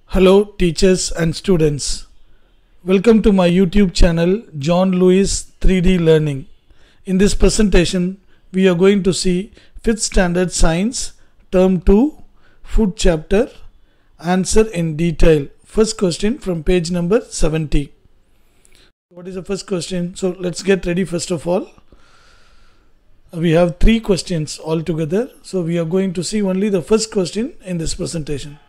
Hello, teachers and students. Welcome to my YouTube channel, John Lewis 3D Learning. In this presentation, we are going to see 5th Standard Science, Term 2, Food Chapter, answer in detail. First question from page number 70. What is the first question? So let's get ready first of all. We have three questions altogether. So we are going to see only the first question in this presentation.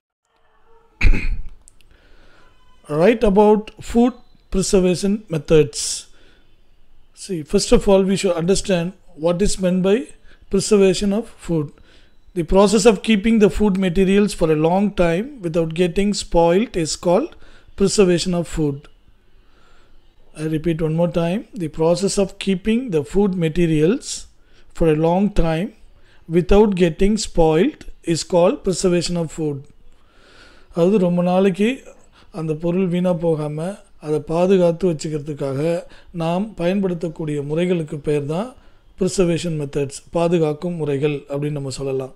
write about food preservation methods. See, first of all, we should understand what is meant by preservation of food. The process of keeping the food materials for a long time without getting spoiled is called preservation of food. I repeat one more time the process of keeping the food materials for a long time without getting spoiled is called preservation of food. அதாவது ரொம்ப நாளைக்கு அந்த பொருள் வீணாக போகாமல் அதை பாதுகாத்து வச்சுக்கிறதுக்காக நாம் பயன்படுத்தக்கூடிய முறைகளுக்கு பேர் தான் ப்ரிசர்வேஷன் மெத்தட்ஸ் பாதுகாக்கும் முறைகள் அப்படின்னு நம்ம சொல்லலாம்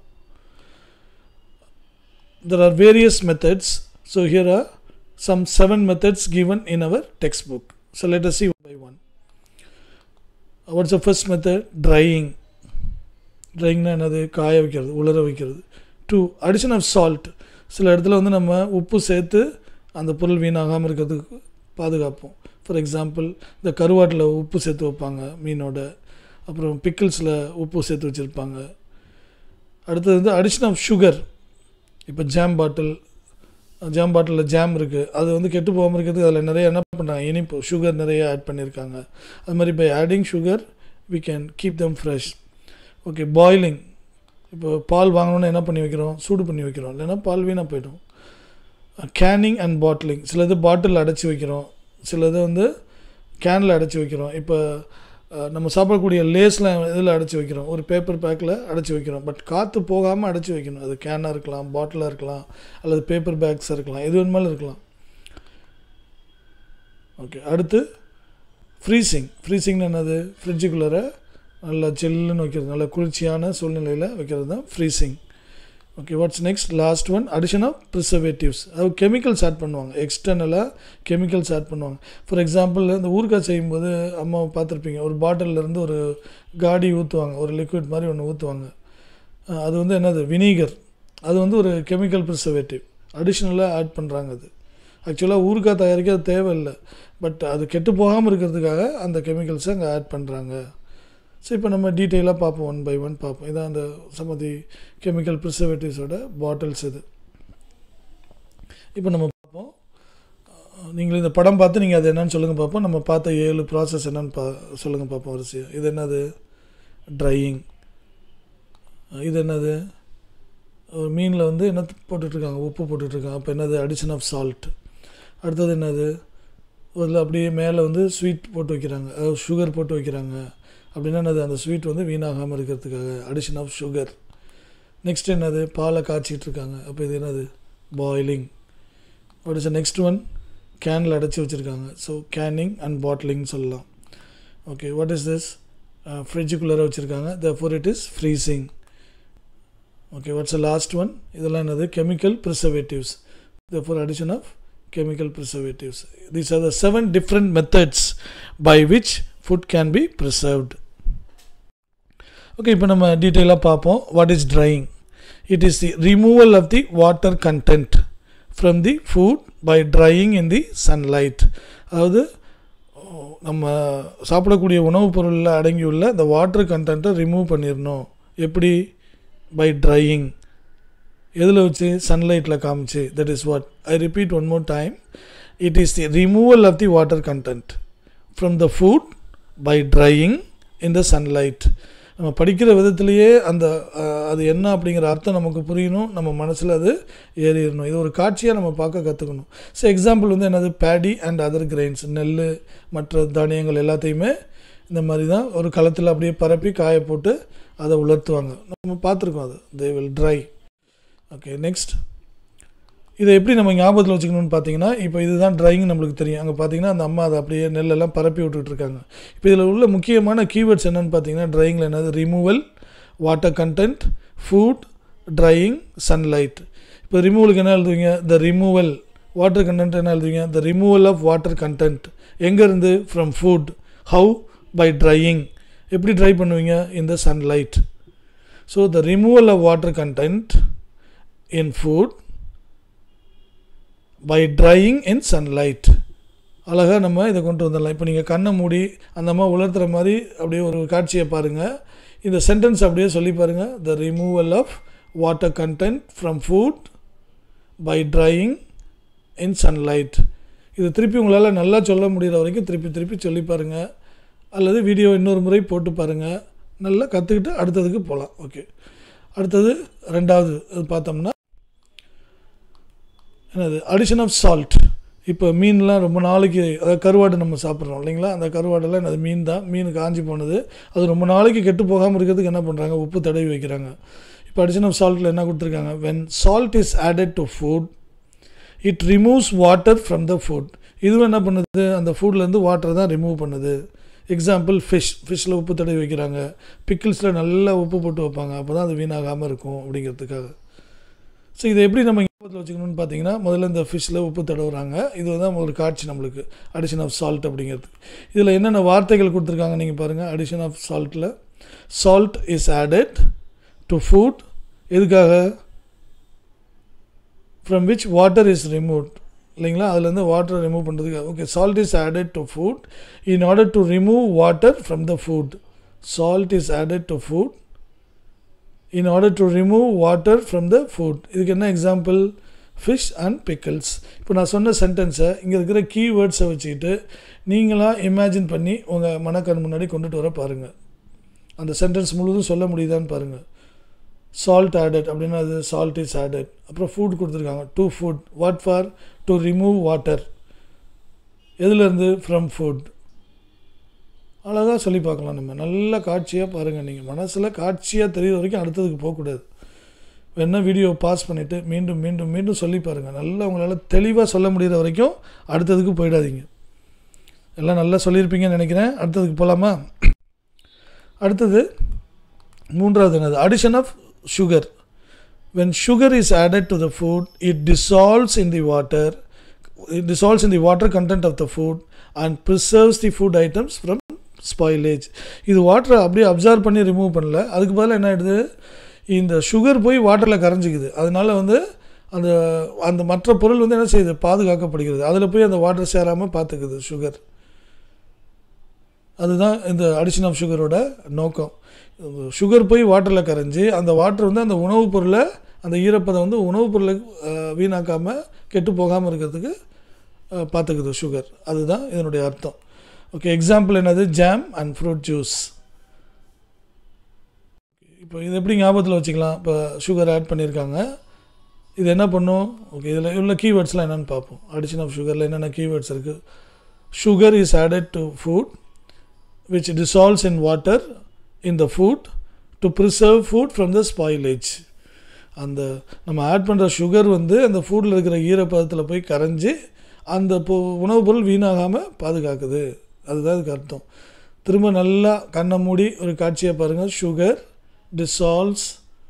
there are various methods so here are some seven methods given in our textbook so let us see one by one what's the first method drying ட்ரைங்னா என்னது காய வைக்கிறது உலர வைக்கிறது டூ அடிஷன் ஆஃப் சால்ட் சில இடத்துல வந்து நம்ம உப்பு சேர்த்து அந்த பொருள் வீணாகாமல் இருக்கிறதுக்கு பாதுகாப்போம் ஃபார் எக்ஸாம்பிள் இந்த கருவாட்டில் உப்பு சேர்த்து வைப்பாங்க மீனோட அப்புறம் பிக்கிள்ஸில் உப்பு சேர்த்து வச்சுருப்பாங்க அடுத்தது வந்து அடிஷன் ஆஃப் சுகர் இப்போ ஜாம் பாட்டில் ஜாம் பாட்டிலில் ஜாம் இருக்குது அது வந்து கெட்டு போகாமல் இருக்கிறதுக்கு அதில் நிறைய என்ன பண்ணுறாங்க இனிப்பு சுகர் நிறைய ஆட் பண்ணியிருக்காங்க அது மாதிரி by adding sugar we can keep them fresh okay boiling இப்போ பால் வாங்கணுன்னு என்ன பண்ணி வைக்கிறோம் சூடு பண்ணி வைக்கிறோம் இல்லைன்னா பால் வீணாக போய்டும் கேனிங் அண்ட் பாட்டிலிங் சிலது பாட்டில் அடைச்சி வைக்கிறோம் சிலது வந்து கேனில் அடைச்சி வைக்கிறோம் இப்போ நம்ம சாப்பிடக்கூடிய லேஸ்லாம் இதில் அடைச்சி வைக்கிறோம் ஒரு பேப்பர் பேக்கில் அடைச்சி வைக்கிறோம் பட் காற்று போகாமல் அடைச்சி வைக்கணும் அது கேனாக இருக்கலாம் பாட்டிலாக இருக்கலாம் அல்லது பேப்பர் பேக்ஸாக இருக்கலாம் எது வேணுமாலும் இருக்கலாம் ஓகே அடுத்து ஃப்ரீசிங் ஃப்ரீசிங்னு என்னது ஃப்ரிட்ஜுக்குள்ளார நல்லா ஜெல்லுன்னு வைக்கிறது நல்ல குளிர்ச்சியான சூழ்நிலையில் வைக்கிறது தான் freezing okay what's next last one addition of preservatives அது கெமிக்கல்ஸ் ஆட் பண்ணுவாங்க எக்ஸ்டர்னலாக கெமிக்கல்ஸ் ஆட் பண்ணுவாங்க ஃபார் எக்ஸாம்பிள் இந்த ஊறுகாய் செய்யும்போது அம்மா பார்த்துருப்பீங்க ஒரு பாட்டிலேருந்து ஒரு காடி ஊற்றுவாங்க ஒரு லிக்விட் மாதிரி ஒன்று ஊற்றுவாங்க அது வந்து என்னது வினீகர் அது வந்து ஒரு கெமிக்கல் ப்ரிசர்வேட்டிவ் அடிஷ்னலாக ஆட் பண்ணுறாங்க அது ஆக்சுவலாக ஊறுகாய் தயாரிக்க அது தேவையில்லை பட் அது கெட்டு போகாமல் இருக்கிறதுக்காக அந்த கெமிக்கல்ஸை அங்கே ஆட் பண்ணுறாங்க ஸோ இப்போ நம்ம டீட்டெயிலாக பார்ப்போம் ஒன் பை ஒன் பார்ப்போம் இதான் அந்த சம்மதி கெமிக்கல் ப்ரிசர்வேட்டிவ்ஸோட பாட்டில்ஸ் இது இப்போ நம்ம பார்ப்போம் நீங்கள் இந்த படம் பார்த்து நீங்கள் அது என்னன்னு சொல்லுங்கள் பார்ப்போம் நம்ம பார்த்த ஏழு ப்ராசஸ் என்னன்னு பா சொல்லுங்கள் பார்ப்போம் வரிசையாக இது என்னது ட்ரையிங் இது என்னது ஒரு மீனில் வந்து என்ன போட்டுட்ருக்காங்க உப்பு போட்டுட்ருக்காங்க அப்போ என்னது அடிஷன் ஆஃப் சால்ட் அடுத்தது என்னது அதில் அப்படியே மேலே வந்து ஸ்வீட் போட்டு வைக்கிறாங்க அதாவது சுகர் போட்டு வைக்கிறாங்க அப்படின்னா என்னது அந்த ஸ்வீட் வந்து வீணாகாமல் இருக்கிறதுக்காக அடிஷன் ஆஃப் சுகர் நெக்ஸ்ட் என்னது பாலை காய்ச்சிட்டு இருக்காங்க அப்போ இது என்னது boiling what is next one கேனில் அடைச்சி வச்சுருக்காங்க ஸோ கேனிங் அண்ட் பாட்டிலிங் சொல்லலாம் ஓகே வாட் இஸ் திஸ் ஃப்ரிட்ஜுக்குள்ளே வச்சுருக்காங்க the four it is freezing okay what's a last one இதெல்லாம் என்னது chemical preservatives the four addition of chemical preservatives. These are the seven different methods by which food can be preserved. Okay இப்போ நம்ம டீட்டெயிலாக பார்ப்போம் what is drying it is the removal of the water content from the food by drying in the sunlight அதாவது நம்ம சாப்பிடக்கூடிய உணவுப் பொருளில் அடங்கியுள்ள இந்த வாட்டர் கண்டென்ட்டை ரிமூவ் பண்ணிடணும் எப்படி பை ட்ரையிங் எதில் வச்சு சன்லைட்டில் காமிச்சு that is what I repeat one more time it is the removal of the water content from the food by drying in the sunlight நம்ம படிக்கிற விதத்துலேயே அந்த அது என்ன அப்படிங்கிற அர்த்தம் நமக்கு புரியணும் நம்ம மனசில் அது ஏறிடணும் இது ஒரு காட்சியாக நம்ம பார்க்க கற்றுக்கணும் ஸோ எக்ஸாம்பிள் வந்து என்னது பேடி அண்ட் அதர் கிரெயின்ஸ் நெல் மற்ற தானியங்கள் எல்லாத்தையுமே இந்த மாதிரி தான் ஒரு களத்தில் அப்படியே பரப்பி காய போட்டு அதை உலர்த்துவாங்க நம்ம பார்த்துருக்கோம் அது they will dry okay next இதை எப்படி நம்ம ஞாபகத்தில் வச்சுக்கணும்னு பார்த்தீங்கன்னா இப்போ இதுதான் ட்ரையிங் நம்மளுக்கு தெரியும் அங்கே பார்த்தீங்கன்னா அந்த அம்மா அதை அப்படியே நெல்லெல்லாம் பரப்பி விட்டுட்ருக்காங்க இப்போ இதில் உள்ள முக்கியமான கீவேர்ட்ஸ் என்னென்னு பார்த்தீங்கன்னா ட்ரையிங்கில் என்னது removal water content food drying sunlight இப்போ ரிமூவலுக்கு என்ன எழுதுவீங்க த ரிமூவல் வாட்டர் கண்டென்ட் என்ன எழுதுவீங்க the removal of water content எங்கேருந்து from food how by drying எப்படி ட்ரை பண்ணுவீங்க in the sunlight so the removal of water content in food by drying in sunlight அழகாக நம்ம இதை கொண்டு வந்துடலாம் இப்போ நீங்கள் கண்ணை மூடி அந்த மாதிரி உலர்த்துற மாதிரி அப்படியே ஒரு காட்சியை பாருங்கள் இந்த சென்டென்ஸ் அப்படியே சொல்லி பாருங்கள் the removal of water content from food by drying in sunlight இது திருப்பி உங்களால் நல்லா சொல்ல முடிகிற வரைக்கும் திருப்பி திருப்பி சொல்லி பாருங்கள் அல்லது வீடியோ இன்னொரு முறை போட்டு பாருங்கள் நல்லா கற்றுக்கிட்டு அடுத்ததுக்கு போகலாம் ஓகே அடுத்தது ரெண்டாவது அது பார்த்தோம்னா என்னது அடிஷன் ஆஃப் சால்ட் இப்போ மீன்லாம் ரொம்ப நாளைக்கு அதாவது கருவாடு நம்ம சாப்பிட்றோம் இல்லைங்களா அந்த கருவாடெல்லாம் என்னது மீன் தான் மீன் காஞ்சி போனது அது ரொம்ப நாளைக்கு கெட்டு போகாமல் இருக்கிறதுக்கு என்ன பண்ணுறாங்க உப்பு தடவி வைக்கிறாங்க இப்போ அடிஷன் ஆஃப் சால்ட்டில் என்ன கொடுத்துருக்காங்க when salt is added to food it removes water from the food இதுவும் என்ன பண்ணுது அந்த ஃபுட்லேருந்து வாட்டர் தான் ரிமூவ் பண்ணுது எக்ஸாம்பிள் ஃபிஷ் ஃபிஷ்ஷில் உப்பு தடவி வைக்கிறாங்க பிக்கிள்ஸில் நல்லா உப்பு போட்டு வைப்பாங்க அப்போ தான் அது வீணாகாமல் இருக்கும் அப்படிங்கிறதுக்காக ஸோ இதை எப்படி நம்ம ஞாபகத்தில் வச்சுக்கணும்னு பார்த்தீங்கன்னா முதல்ல இந்த ஃபிஷ்ஷில் உப்பு தடவுறாங்க இது தான் ஒரு காட்சி நம்மளுக்கு அடிஷன் ஆஃப் சால்ட் அப்படிங்கிறதுக்கு இதில் என்னென்ன வார்த்தைகள் கொடுத்துருக்காங்க நீங்கள் பாருங்கள் அடிஷன் ஆஃப் சால்ட்டில் salt is added to food எதுக்காக from which water is remove இல்லைங்களா அதுலேருந்து வாட்டர் ரிமூவ் பண்ணுறதுக்கு okay salt is added to food in order to remove water from the food salt is added to food in order to remove water from the food இதுக்கு என்ன example fish and pickles இப்போ நான் சொன்ன சென்டென்ஸை இங்கே இருக்கிற கீவேர்ட்ஸை வச்சுக்கிட்டு நீங்களாக இமேஜின் பண்ணி உங்கள் மனக்கண் முன்னாடி கொண்டுட்டு வர பாருங்கள் அந்த சென்டென்ஸ் முழுதும் சொல்ல முடியுதான்னு பாருங்கள் சால்ட் ஆடட் அப்படின்னா அது சால்ட் இஸ் ஆடட் அப்புறம் ஃபுட் கொடுத்துருக்காங்க to food what for to remove water எதுலேருந்து ஃப்ரம் ஃபுட் அழகாக சொல்லி பார்க்கலாம் நம்ம நல்ல காட்சியாக பாருங்கள் நீங்கள் மனசில் காட்சியாக தெரியுற வரைக்கும் அடுத்ததுக்கு போகக்கூடாது வேணால் வீடியோ பாஸ் பண்ணிவிட்டு மீண்டும் மீண்டும் மீண்டும் சொல்லி பாருங்கள் நல்லா உங்களால் தெளிவாக சொல்ல முடிகிற வரைக்கும் அடுத்ததுக்கு போயிடாதீங்க எல்லாம் நல்லா சொல்லியிருப்பீங்கன்னு நினைக்கிறேன் அடுத்ததுக்கு போகலாமா அடுத்தது மூன்றாவது என்னது addition of sugar when sugar is added to the food it dissolves in the water it dissolves in the water content of the food and preserves the food items from spoilage இது வாட்டரை அப்படியே observe பண்ணி remove பண்ணல அதுக்கு பதிலாக என்ன ஆகிடுது இந்த சுகர் போய் வாட்டரில் கரைஞ்சிக்குது அதனால வந்து அந்த அந்த மற்ற பொருள் வந்து என்ன செய்யுது பாதுகாக்கப்படுகிறது அதில் போய் அந்த வாட்டர் சேராமல் பார்த்துக்குது சுகர் அதுதான் இந்த அடிஷன் ஆஃப் சுகரோட நோக்கம் சுகர் போய் வாட்டரில் கரைஞ்சி அந்த வாட்டர் வந்து அந்த உணவுப் பொருளை அந்த ஈரப்பதம் வந்து உணவுப் பொருளை வீணாக்காமல் கெட்டு போகாமல் இருக்கிறதுக்கு பார்த்துக்குது சுகர் அதுதான் இதனுடைய அர்த்தம் ஓகே எக்ஸாம்பிள் என்னது ஜாம் அண்ட் ஃப்ரூட் ஜூஸ் இப்போ இது எப்படி ஞாபகத்தில் வச்சுக்கலாம் இப்போ சுகர் ஆட் பண்ணியிருக்காங்க இது என்ன பண்ணும் ஓகே இதில் உள்ள கீவேர்ட்ஸ்லாம் என்னென்னு பார்ப்போம் அடிஷன் ஆஃப் சுகரில் என்னென்ன கீவேர்ட்ஸ் இருக்குது sugar is added to food which dissolves in water in the food to preserve food from the spoilage அந்த நம்ம ஆட் பண்ணுற சுகர் வந்து அந்த ஃபுட்டில் இருக்கிற ஈரப்பதத்தில் போய் கரைஞ்சி அந்த பொ உணவுப் பொருள் வீணாகாமல் பாதுகாக்குது அதுதான் இதுக்கு அர்த்தம் திரும்ப நல்லா கண்ணை மூடி ஒரு காட்சியை பாருங்கள் sugar dissolves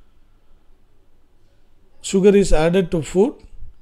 sugar is added to food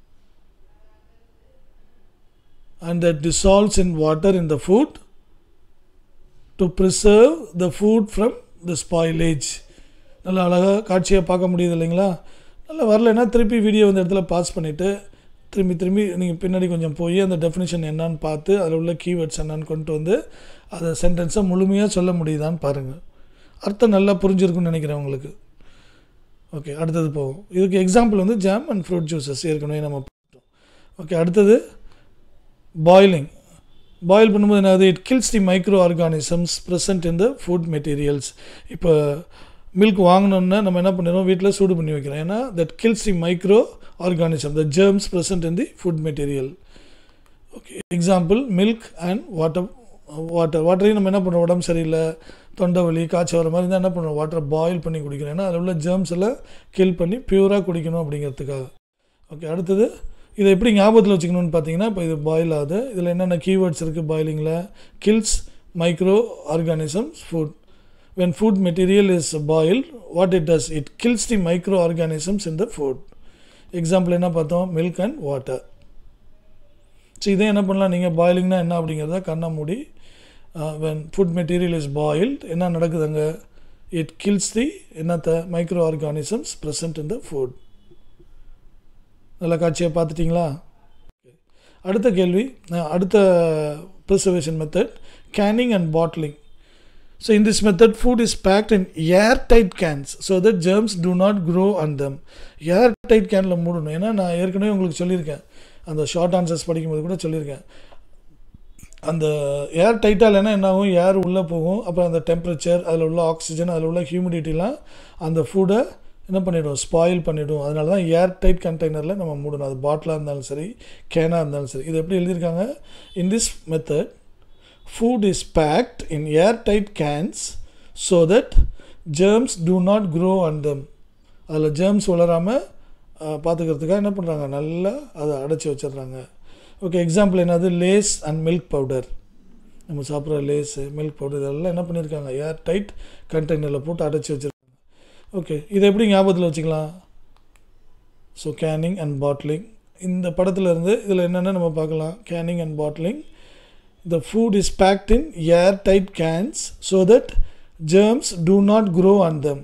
and that dissolves in water in the food to preserve the food from the spoilage நல்லா அழகாக காட்சியாக பார்க்க முடியுது இல்லைங்களா நல்லா வரலைன்னா திருப்பி வீடியோ இந்த இடத்துல பாஸ் பண்ணிவிட்டு திரும்பி திரும்பி நீங்கள் பின்னாடி கொஞ்சம் போய் அந்த டெஃபினேஷன் என்னான்னு பார்த்து அதில் உள்ள கீவேர்ட்ஸ் என்னான்னு கொண்டு வந்து அதை சென்டென்ஸை முழுமையாக சொல்ல முடியுதான்னு பாருங்கள் அர்த்தம் நல்லா புரிஞ்சிருக்குன்னு நினைக்கிறேன் உங்களுக்கு ஓகே அடுத்தது போகும் இதுக்கு எக்ஸாம்பிள் வந்து ஜாம் அண்ட் ஃப்ரூட் ஜூஸஸ் ஏற்கனவே நம்ம பார்த்தோம் ஓகே அடுத்தது பாயிலிங் பாயில் பண்ணும்போது என்னது it kills the microorganisms present in the food materials இப்போ மில்க் வாங்கினோன்னா நம்ம என்ன பண்ணிடுறோம் வீட்டில் சூடு பண்ணி வைக்கிறோம் ஏன்னா that kills the microorganism the germs present in the food material okay example milk and water water வாட்டரையும் நம்ம என்ன பண்ணுறோம் உடம்பு சரியில்லை தொண்டை வலி காய்ச்சல் வர மாதிரி இருந்தால் என்ன பண்ணுறோம் வாட்டரை பாயில் பண்ணி குடிக்கிறோம் ஏன்னா அதில் உள்ள ஜெர்ம்ஸ் எல்லாம் கில் பண்ணி பியூராக குடிக்கணும் அப்படிங்கிறதுக்காக ஓகே அடுத்தது இதை எப்படி ஞாபகத்தில் வச்சுக்கணும்னு பார்த்தீங்கன்னா இப்போ இது பாயில் ஆகுது இதில் என்னென்ன கீவேர்ட்ஸ் இருக்குது பாயிலிங்கில் kills microorganisms food when food material is boiled what it does it kills the microorganisms in the food example என்ன பார்த்தோம் மில்க் அண்ட் வாட்டர் ஸோ இதே என்ன பண்ணலாம் நீங்கள் பாயிலிங்னா என்ன அப்படிங்கிறத கண்ணை மூடி when food material is boiled என்ன நடக்குதுங்க இட் கில்ஸ் தி என்னத்த microorganisms present in the food நல்ல காட்சியை பார்த்துட்டிங்களா அடுத்த கேள்வி அஹ், அடுத்த preservation method canning and bottling so in this method food is packed in air tight cans so that germs do not grow and them air tight கேனில் மூடணும் ஏன்னா நான் ஏற்கனவே உங்களுக்கு சொல்லியிருக்கேன் அந்த ஷார்ட் ஆன்சர்ஸ் படிக்கும்போது கூட சொல்லியிருக்கேன் அந்த ஏர் டைட்டாக இல்லைன்னா என்ன ஆகும் ஏர் உள்ளே போகும் அப்புறம் அந்த டெம்பரேச்சர் அதில் உள்ள ஆக்சிஜன் அதில் உள்ள ஹியூமிடிட்டிலாம் அந்த ஃபுட்டை என்ன பண்ணிவிடும் ஸ்பாயில் பண்ணிவிடும் அதனால தான் ஏர் டைட் கண்டெய்னரில் நம்ம மூடணும் அது பாட்டிலாக இருந்தாலும் சரி கேனாக இருந்தாலும் சரி இது எப்படி எழுதியிருக்காங்க in this method food is packed in air tight cans so that germs do not grow and them அதில் ஜேர்ம்ஸ் வளராமல் பார்த்துக்கிறதுக்காக என்ன பண்ணுறாங்க நல்லா அதை அடைச்சி வச்சிடுறாங்க ஓகே எக்ஸாம்பிள் என்னது லேஸ் அண்ட் மில்க் பவுடர் நம்ம சாப்பிட்ற லேஸு மில்க் பவுடர் இதெல்லாம் என்ன பண்ணியிருக்காங்க ஏர் டைட் கண்டெய்னரில் போட்டு அடைச்சி வச்சிருக்காங்க ஓகே இதை எப்படி ஞாபகத்தில் வச்சுக்கலாம் ஸோ கேனிங் அண்ட் பாட்லிங் இந்த படத்துல இருந்து இதில் என்னென்ன நம்ம பார்க்கலாம் canning and bottling the food is packed in airtight cans so that germs do not grow on them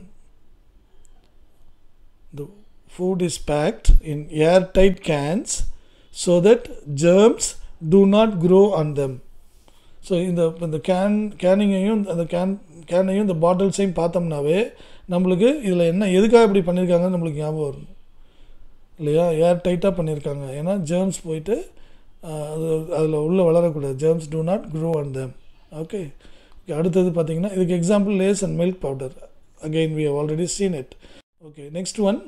the food is packed in airtight cans so that germs do not grow on them ஸோ இந்த இந்த can கேனிங்கையும் அந்த can கேனையும் இந்த பாட்டில்ஸையும் பார்த்தோம்னாவே நம்மளுக்கு இதில் என்ன எதுக்காக இப்படி பண்ணியிருக்காங்கன்னு நம்மளுக்கு ஞாபகம் வரும் இல்லையா ஏர் டைட்டாக பண்ணியிருக்காங்க ஏன்னா ஜேர்ம்ஸ் போயிட்டு ஆஹ், அது அதில் உள்ளே வளரக்கூடாது germs do not grow on them okay okay அடுத்தது பார்த்தீங்கன்னா இதுக்கு example Lay's and milk powder again we have already seen it okay next one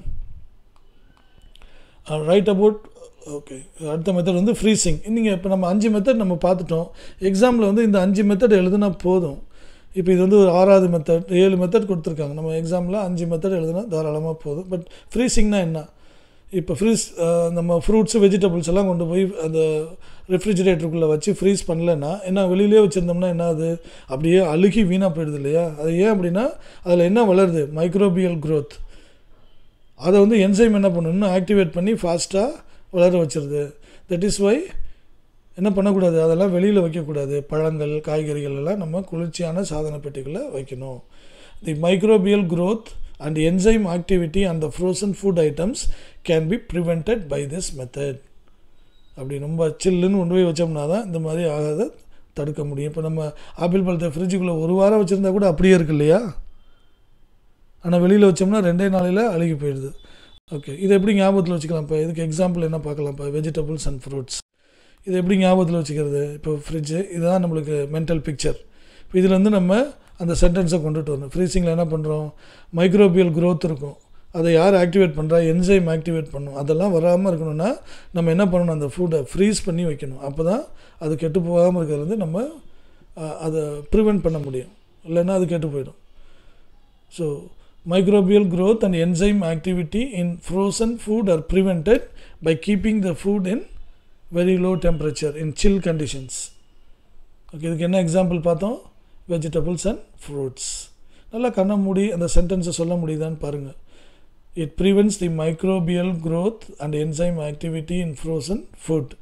right about okay அடுத்த மெத்தட் வந்து ஃப்ரீசிங் நீங்கள் இப்போ நம்ம அஞ்சு மெத்தட் நம்ம பார்த்துட்டோம் எக்ஸாமில் வந்து இந்த அஞ்சு மெத்தட் எழுதுனா போதும் இப்போ இது வந்து ஒரு ஆறாவது மெத்தட் ஏழு மெத்தட் கொடுத்துருக்காங்க நம்ம எக்ஸாமில் அஞ்சு மெத்தட் எழுதுனா தாராளமாக போதும் பட் ஃப்ரீசிங்னா என்ன இப்போ ஃப்ரீஸ் நம்ம ஃப்ரூட்ஸு வெஜிடபிள்ஸ் எல்லாம் கொண்டு போய் அந்த ரெஃப்ரிஜிரேட்டருக்குள்ளே வச்சு ஃப்ரீஸ் பண்ணலன்னா என்ன வெளியிலே வச்சுருந்தோம்னா என்ன அது அப்படியே அழுகி வீணாக போயிடுது இல்லையா அது ஏன் அப்படின்னா அதில் என்ன வளருது மைக்ரோபியல் growth அதை வந்து என்சைம் என்ன பண்ணணும்னு ஆக்டிவேட் பண்ணி ஃபாஸ்ட்டாக வளர வச்சிருது தட் இஸ் வை என்ன பண்ணக்கூடாது அதெல்லாம் வெளியில் வைக்கக்கூடாது பழங்கள் காய்கறிகள் எல்லாம் நம்ம குளிர்ச்சியான சாதன பெட்டிகளை வைக்கணும் the microbial growth and enzyme activity அந்த frozen food items can be prevented by this method அப்படி ரொம்ப சில்லுன்னு கொண்டு போய் வச்சோம்னா தான் இந்த மாதிரி ஆகாத தடுக்க முடியும் இப்போ நம்ம ஆப்பிள் பழத்தை ஃப்ரிட்ஜுக்குள்ளே ஒரு வாரம் வச்சுருந்தா கூட அப்படியே இருக்கு இல்லையா ஆனால் வெளியில் வச்சோம்னா ரெண்டே நாளையில் அழுகி போயிடுது ஓகே இதை எப்படி ஞாபகத்தில் வச்சுக்கலாம் இப்போ இதுக்கு எக்ஸாம்பிள் என்ன பார்க்கலாம் இப்போ வெஜிடபிள்ஸ் அண்ட் ஃப்ரூட்ஸ் இதை எப்படி ஞாபகத்தில் வச்சுக்கிறது இப்போ ஃப்ரிட்ஜு இதுதான் நம்மளுக்கு மென்டல் பிக்சர் இப்போ இதில் வந்து நம்ம அந்த சென்டென்ஸை கொண்டுட்டு வரணும் ஃப்ரீசிங்கில் என்ன பண்ணுறோம் மைக்ரோபியல் growth இருக்கும் அதை யார் ஆக்டிவேட் பண்ணுறா என்சைம் ஆக்டிவேட் பண்ணும் அதெல்லாம் வராமல் இருக்கணும்னா நம்ம என்ன பண்ணணும் அந்த ஃபுட்டை ஃப்ரீஸ் பண்ணி வைக்கணும் அப்போ தான் அது கெட்டு போகாமல் இருக்கிறது வந்து நம்ம அஹ், அதை ப்ரிவெண்ட் பண்ண முடியும் இல்லைன்னா அது கெட்டு போயிடும் so microbial growth and enzyme activity in frozen food are prevented by keeping the food in very low temperature in chill conditions okay இதுக்கு என்ன எக்ஸாம்பிள் பார்த்தோம் வெஜிடபிள்ஸ் அண்ட் ஃப்ரூட்ஸ் நல்லா கண்ணை மூடி அந்த சென்டென்ஸை சொல்ல முடியுதான்னு பாருங்கள் it prevents the microbial growth and enzyme activity in frozen food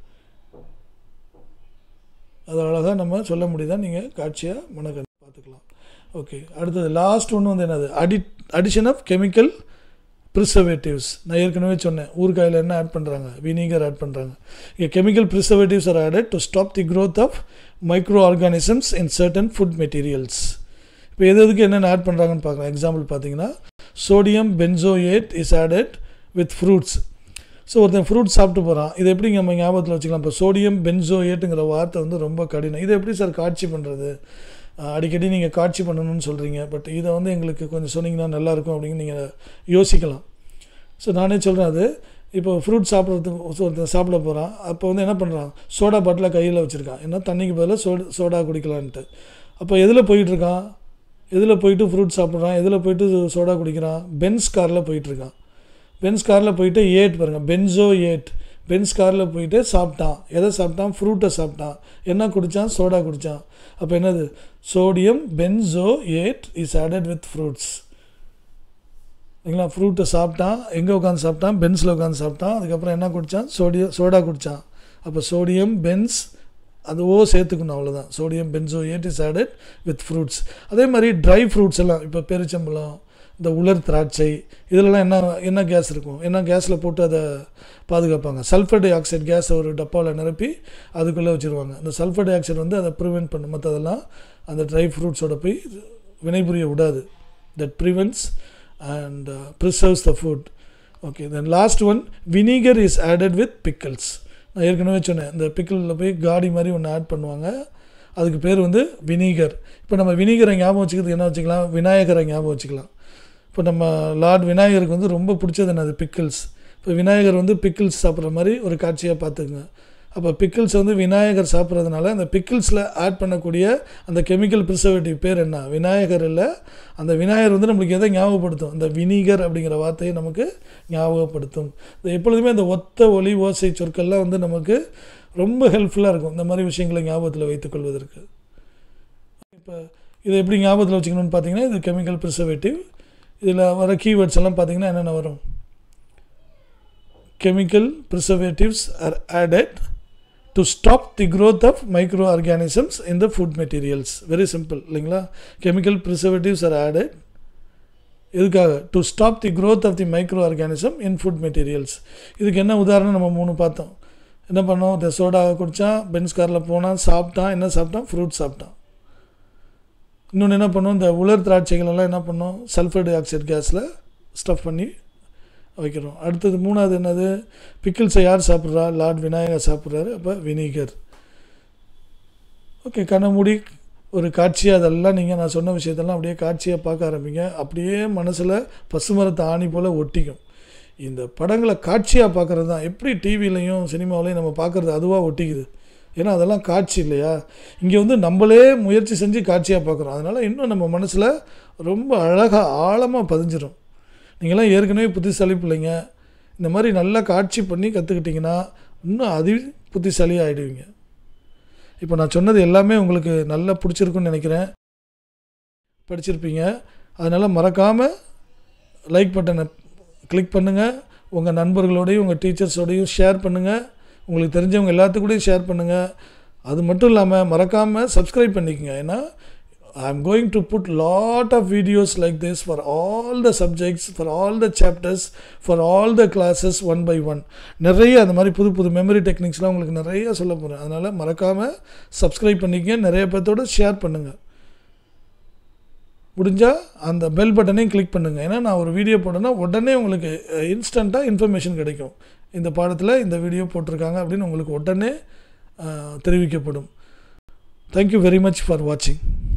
அது அழகாக நம்ம சொல்ல முடியுதா நீங்கள் காட்சியாக மனக்கண் பார்த்துக்கலாம் ஓகே அடுத்தது லாஸ்ட் ஒன்று வந்து என்னது அடி அடிஷன் ஆஃப் கெமிக்கல் ப்ரிசர்வேட்டிவ்ஸ் நான் ஏற்கனவே சொன்னேன் ஊறுகாயில் என்ன ஆட் பண்ணுறாங்க வினிகர் ஆட் பண்ணுறாங்க இங்கே chemical preservatives are added to stop the growth of microorganisms in certain food materials இப்போ எது எதுக்கு என்னென்ன ஆட் பண்ணுறாங்கன்னு பார்க்கலாம் எக்ஸாம்பிள் பார்த்தீங்கன்னா sodium benzoate is added with fruits so ஒருத்தன் ஃப்ரூட் சாப்பிட்டு போகிறான் இதை எப்படி நம்ம ஞாபகத்தில் வச்சுக்கலாம் இப்போ சோடியம் பென்சோயேட்டுங்கிற வார்த்தை வந்து ரொம்ப கடினம் இதை எப்படி சார் காட்சி பண்ணுறது அடிக்கடி நீங்கள் காட்சி பண்ணணும்னு சொல்கிறீங்க பட் இதை வந்து எங்களுக்கு கொஞ்சம் சொன்னீங்கன்னா நல்லாயிருக்கும் அப்படின்னு நீங்கள் யோசிக்கலாம் ஸோ நானே சொல்கிறேன் அது இப்போ ஃப்ரூட் சாப்பிட்றதுக்கு ஒருத்தன் சாப்பிட போகிறான் அப்போ வந்து என்ன பண்ணுறான் சோடா பாட்டிலை கையில் வச்சுருக்கான் ஏன்னா தண்ணிக்கு பதிலாக சோடா சோடா குடிக்கலான்ட்டு அப்போ எதில் போயிட்டுருக்கான் எதில் போயிட்டு ஃப்ரூட் சாப்பிட்றான் எதில் போயிட்டு சோடா குடிக்கிறான் பென்ஸ் காரில் போயிட்டுருக்கான் பென்ஸ் காரில் போயிட்டு ஏட் பாருங்கள் பென்சோ ஏட் பென்ஸ் காரில் போயிட்டு சாப்பிட்டான் எதை சாப்பிட்டான் ஃப்ரூட்டை சாப்பிட்டான் என்ன குடித்தான் சோடா குடித்தான் அப்போ என்னது sodium benzoate is added with fruits சரிங்களா ஃப்ரூட்டை சாப்பிட்டான் எங்கே உட்காந்து சாப்பிட்டான் பென்ஸில் உட்காந்து சாப்பிட்டான் அதுக்கப்புறம் என்ன குடித்தான் சோடியம் சோடா குடித்தான் அப்போ சோடியம் பென்ஸ் அதுவோ சேர்த்துக்கணும் அவ்வளோதான் sodium benzoate is added with fruits அதே மாதிரி ட்ரை ஃப்ரூட்ஸ் எல்லாம் இப்போ பெருச்சம்பழம் இந்த உலர் திராட்சை இதிலலாம் என்ன என்ன கேஸ் இருக்கும் என்ன கேஸில் போட்டு அதை பாதுகாப்பாங்க சல்ஃபர் டை ஆக்சைடு கேஸை ஒரு டப்பாவில் நிரப்பி அதுக்குள்ளே வச்சுருவாங்க அந்த சல்ஃபர் டை ஆக்சைடு வந்து அதை ப்ரிவெண்ட் பண்ணும் மற்றதெல்லாம் அந்த ட்ரை ஃப்ரூட்ஸோட போய் வினைபுரிய விடாது that prevents and preserves the food okay then last one vinegar is added with pickles நான் ஏற்கனவே சொன்னேன் இந்த பிக்கிளில் போய் காடி மாதிரி ஒன்று ஆட் பண்ணுவாங்க அதுக்கு பேர் வந்து வினிகர் இப்போ நம்ம வினிகரை ஞாபகம் வச்சுக்கிறதுக்கு என்ன வச்சுக்கலாம் விநாயகரை ஞாபகம் வச்சுக்கலாம் இப்போ நம்ம லார்ட் விநாயகருக்கு வந்து ரொம்ப பிடிச்சது என்னது பிக்கிள்ஸ் இப்போ விநாயகர் வந்து பிக்கிள்ஸ் சாப்பிட்ற மாதிரி ஒரு காட்சியாக பார்த்துக்குங்க அப்போ பிக்கிள்ஸ் வந்து விநாயகர் சாப்பிட்றதுனால அந்த பிக்கிள்ஸில் ஆட் பண்ணக்கூடிய அந்த கெமிக்கல் ப்ரிசர்வேட்டிவ் பேர் என்ன விநாயகர் இல்லை அந்த விநாயகர் வந்து நம்மளுக்கு எதை ஞாபகப்படுத்தும் அந்த வினிகர் அப்படிங்கிற வார்த்தையை நமக்கு ஞாபகப்படுத்தும் இது எப்பொழுதுமே அந்த ஒத்த ஒலி ஓசை சொற்கள்லாம் வந்து நமக்கு ரொம்ப ஹெல்ப்ஃபுல்லாக இருக்கும் இந்த மாதிரி விஷயங்களை ஞாபகத்தில் வைத்துக்கொள்வதற்கு இப்போ இதை எப்படி ஞாபகத்தில் வச்சுக்கணும்னு பார்த்தீங்கன்னா இது கெமிக்கல் ப்ரிசர்வேட்டிவ் இதில் வர கீவேர்ட்ஸ் எல்லாம் பார்த்தீங்கன்னா என்னென்ன வரும் chemical preservatives are added to stop the growth of microorganisms in the food materials very simple இல்லைங்களா chemical preservatives are added எதுக்காக to stop the growth of the microorganism in food materials இதுக்கு என்ன உதாரணம் நம்ம மூணு பார்த்தோம் என்ன பண்ணோம் இந்த சோடா குடித்தான் பென்ஸ் காரில் போனான் சாப்பிட்டான் என்ன சாப்பிட்டான் ஃப்ரூட் சாப்பிட்டான் இன்னொன்று என்ன பண்ணோம் இந்த உலர் திராட்சைகள் எல்லாம் என்ன பண்ணோம் சல்ஃபர் டை ஆக்சைடு கேஸில் ஸ்டஃப் பண்ணி வைக்கிறோம் அடுத்தது மூணாவது என்னது பிக்கிள்ஸை யார் சாப்பிட்றா லார்ட் விநாயகர் சாப்பிட்றாரு அப்போ வினிகர் ஓகே கண்ணை மூடி ஒரு காட்சியாக அதெல்லாம் நீங்கள் நான் சொன்ன விஷயத்தெல்லாம் அப்படியே காட்சியாக பார்க்க ஆரம்பிங்க அப்படியே மனசில் பசுமரத்தை ஆணி போல் ஒட்டிக்கும் இந்த படங்களை காட்சியாக பார்க்குறது தான் எப்படி டிவிலையும் சினிமாவிலையும் நம்ம பார்க்குறது அதுவாக ஒட்டிக்குது ஏன்னா அதெல்லாம் காட்சி இல்லையா இங்கே வந்து நம்மளே முயற்சி செஞ்சு காட்சியாக பார்க்குறோம் அதனால் இன்னும் நம்ம மனசில் ரொம்ப அழகாக ஆழமாக பதிஞ்சிடும் நீங்களாம் ஏற்கனவே புத்திசாலி பிள்ளைங்க இந்த மாதிரி நல்லா காட்சி பண்ணி கற்றுக்கிட்டிங்கன்னா இன்னும் அதி புத்திசாலி ஆகிடுவீங்க இப்போ நான் சொன்னது எல்லாமே உங்களுக்கு நல்லா பிடிச்சிருக்குன்னு நினைக்கிறேன் படிச்சிருப்பீங்க அதனால் மறக்காமல் லைக் பட்டனை கிளிக் பண்ணுங்கள் உங்கள் நண்பர்களோடையும் உங்கள் டீச்சர்ஸோடையும் ஷேர் பண்ணுங்கள் உங்களுக்கு தெரிஞ்சவங்க எல்லாத்துக்கூடையும் ஷேர் பண்ணுங்கள் அது மட்டும் இல்லாமல் மறக்காமல் சப்ஸ்கிரைப் பண்ணிக்கோங்க ஏன்னா I am going to put lot of videos like this for all the subjects, for all the chapters, for all the classes one by one. நிறைய அந்த மாதிரி புது புது மெமரி டெக்னிக்ஸ்லாம் உங்களுக்கு நிறைய சொல்ல போகிறேன் அதனால் மறக்காமல் சப்ஸ்கிரைப் பண்ணிக்க நிறைய பேர்த்தோட ஷேர் பண்ணுங்கள் முடிஞ்சால் அந்த பெல் பட்டனையும் கிளிக் பண்ணுங்கள் ஏன்னா நான் ஒரு வீடியோ போட்டேன்னா உடனே உங்களுக்கு இன்ஸ்டண்ட்டாக இன்ஃபர்மேஷன் கிடைக்கும் இந்த பாடத்தில் இந்த வீடியோ போட்டிருக்காங்க அப்படின்னு உங்களுக்கு உடனே தெரிவிக்கப்படும் தேங்க்யூ வெரி மச் ஃபார் வாட்சிங்